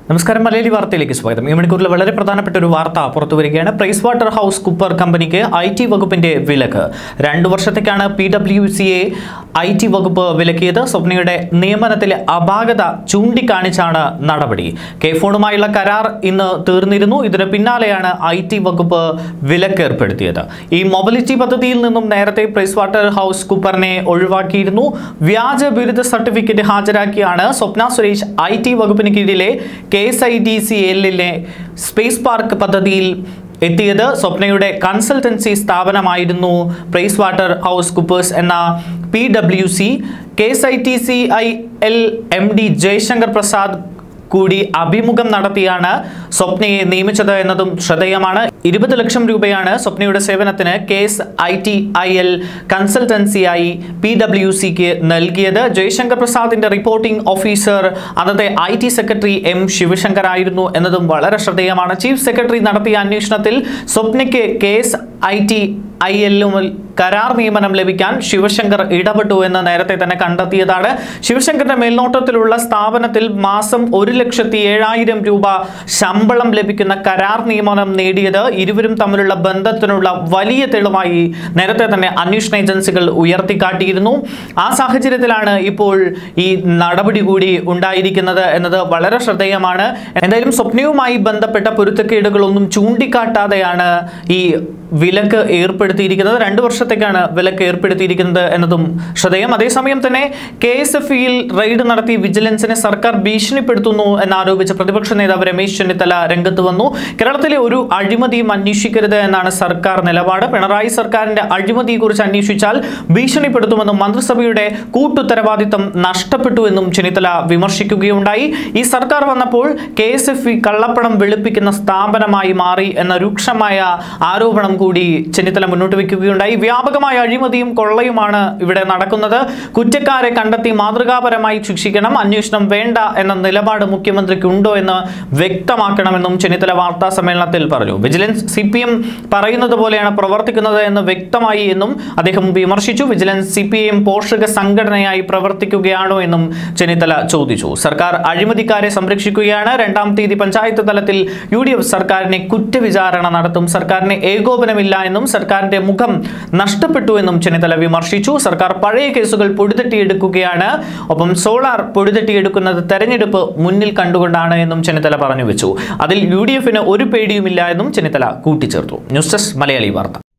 നമസ്കാരം മലയാളി വാർത്തയിലേക്ക് സ്വാഗതം ഈ മണിക്കൂറിൽ വളരെ പ്രധാനപ്പെട്ട ഒരു വാർത്ത പുറത്തു വരികയാണ് പ്രൈസ് വാട്ടർ ഹൗസ് കുപ്പർ കമ്പനിക്ക് ഐ ടി വകുപ്പിന്റെ വിലക്ക് രണ്ടു വർഷത്തേക്കാണ് പി ഡബ്ല്യു സിയെ ഐ ടി വകുപ്പ് വിലക്കിയത് സ്വപ്നയുടെ നിയമനത്തിലെ അപാകത ചൂണ്ടിക്കാണിച്ചാണ് നടപടി കെ ഫോണുമായുള്ള കരാർ ഇന്ന് തീർന്നിരുന്നു ഇതിന് പിന്നാലെയാണ് ഐ ടി വകുപ്പ് വിലക്ക് ഏർപ്പെടുത്തിയത് ഈ മൊബിലിറ്റി പദ്ധതിയിൽ നിന്നും നേരത്തെ പ്രൈസ് വാട്ടർ ഹൗസ് കുപ്പറിനെ ഒഴിവാക്കിയിരുന്നു വ്യാജ ബിരുദ സർട്ടിഫിക്കറ്റ് ഹാജരാക്കിയാണ് സ്വപ്ന സുരേഷ് ഐ ടി വകുപ്പിന് കീഴിലെ K S I D C എല്ലിലെ സ്പേസ് പാർക്ക് പദ്ധതിയിൽ എത്തിയത് സ്വപ്നയുടെ കൺസൾട്ടൻസി സ്ഥാപനമായിരുന്നു പ്രൈസ് വാട്ടർ ഹൗസ് കുപ്പേഴ്സ് എന്ന P W C K S I T C I L M D Jayashankar Prasad കൂടി അഭിമുഖം നടത്തിയാണ് സ്വപ്നയെ നിയമിച്ചത് എന്നതും ശ്രദ്ധേയമാണ് ഇരുപത് ലക്ഷം രൂപയാണ് സ്വപ്നയുടെ സേവനത്തിന് K S I T I L കൺസൾട്ടൻസിയായി പി ഡബ്ല്യു സിക്ക് നൽകിയത് ജയശങ്കർ പ്രസാദിന്റെ റിപ്പോർട്ടിംഗ് ഓഫീസർ അന്നത്തെ I T secretary M Sivasankar ആയിരുന്നു എന്നതും വളരെ ശ്രദ്ധേയമാണ് ചീഫ് സെക്രട്ടറി നടത്തിയ അന്വേഷണത്തിൽ സ്വപ്നയ്ക്ക് കേസ് ഐ ടി ഐ എല്ലുമിൽ കരാർ നിയമനം ലഭിക്കാൻ ശിവശങ്കർ ഇടപെട്ടു എന്ന് നേരത്തെ തന്നെ കണ്ടെത്തിയതാണ് ശിവശങ്കറിന്റെ മേൽനോട്ടത്തിലുള്ള സ്ഥാപനത്തിൽ മാസം ഒരു ലക്ഷത്തി ഏഴായിരം രൂപ ശമ്പളം ലഭിക്കുന്ന കരാർ നിയമനം നേടിയത് ഇരുവരും തമ്മിലുള്ള ബന്ധത്തിനുള്ള വലിയ തെളിവായി നേരത്തെ തന്നെ അന്വേഷണ ഏജൻസികൾ ഉയർത്തിക്കാട്ടിയിരുന്നു ആ സാഹചര്യത്തിലാണ് ഇപ്പോൾ ഈ നടപടി കൂടി ഉണ്ടായിരിക്കുന്നത് എന്നത് വളരെ ശ്രദ്ധേയമാണ് എന്തായാലും സ്വപ്നവുമായി ബന്ധപ്പെട്ട പൊരുത്തക്കേടുകളൊന്നും ചൂണ്ടിക്കാട്ടാതെയാണ് ഈ വിലക്ക് ഏർപ്പെടുത്തിയിരിക്കുന്നത് രണ്ട് വർഷത്തേക്കാണ് വിലക്ക് ഏർപ്പെടുത്തിയിരിക്കുന്നത് എന്നതും ശ്രദ്ധേയം അതേസമയം തന്നെ കെ എസ് എഫ് ഇയിൽ റെയ്ഡ് നടത്തി വിജിലൻസിനെ സർക്കാർ ഭീഷണിപ്പെടുത്തുന്നു എന്നാരോപിച്ച് പ്രതിപക്ഷ നേതാവ് രമേശ് ചെന്നിത്തല രംഗത്ത് വന്നു കേരളത്തിലെ ഒരു അഴിമതിയും അന്വേഷിക്കരുത് എന്നാണ് സർക്കാർ നിലപാട് പിണറായി സർക്കാരിന്റെ അഴിമതിയെക്കുറിച്ച് അന്വേഷിച്ചാൽ ഭീഷണിപ്പെടുത്തുമെന്നും മന്ത്രിസഭയുടെ കൂട്ടുത്തരവാദിത്തം നഷ്ടപ്പെട്ടു എന്നും ചെന്നിത്തല വിമർശിക്കുകയുണ്ടായി ഈ സർക്കാർ വന്നപ്പോൾ കെ എസ് എഫ് ഇ കള്ളപ്പണം വെളുപ്പിക്കുന്ന സ്ഥാപനമായി മാറി എന്ന രൂക്ഷമായ ആരോപണം കൂടി ചെന്നിത്തല മുന്നോട്ട് വയ്ക്കുകയുണ്ടായി വ്യാപകമായ അഴിമതിയും കൊള്ളയുമാണ് ഇവിടെ നടക്കുന്നത് കുറ്റക്കാരെ കണ്ടെത്തി മാതൃകാപരമായി ശിക്ഷിക്കണം അന്വേഷണം വേണ്ട എന്ന നിലപാട് മുഖ്യമന്ത്രിക്ക് ഉണ്ടോ എന്ന് വ്യക്തമാക്കണമെന്നും ചെന്നിത്തല വാർത്താ സമ്മേളനത്തിൽ പറഞ്ഞു വിജിലൻസ് സി പി എം പറയുന്നത് പോലെയാണ് പ്രവർത്തിക്കുന്നത് എന്ന് വ്യക്തമായി എന്നും അദ്ദേഹം വിമർശിച്ചു വിജിലൻസ് സി പി എം പോഷക സംഘടനയായി പ്രവർത്തിക്കുകയാണോ എന്നും ചെന്നിത്തല ചോദിച്ചു സർക്കാർ അഴിമതിക്കാരെ സംരക്ഷിക്കുകയാണ് രണ്ടാം തീയതി പഞ്ചായത്ത് തലത്തിൽ യു ഡി എഫ് സർക്കാരിനെ കുറ്റവിചാരണ നടത്തും സർക്കാരിന് ഏകോപനമില്ല എന്നും സർക്കാരിന്റെ മുഖം നഷ്ടപ്പെട്ടു എന്നും ചെന്നിത്തല വിമർശിച്ചു സർക്കാർ പഴയ കേസുകൾ പൊടിതട്ടിയെടുക്കുകയാണ് ഒപ്പം സോളാർ പൊടിതട്ടിയെടുക്കുന്നത് തെരഞ്ഞെടുപ്പ് മുന്നിൽ കണ്ടുകൊണ്ടാണ് എന്നും ചെന്നിത്തല പറഞ്ഞു വെച്ചു അതിൽ യു ഡി എഫിന് ഒരു പേടിയുമില്ല എന്നും ചെന്നിത്തല കൂട്ടിച്ചേർത്തു ന്യൂസ് ഡെസ്ക് മലയാളി വാർത്ത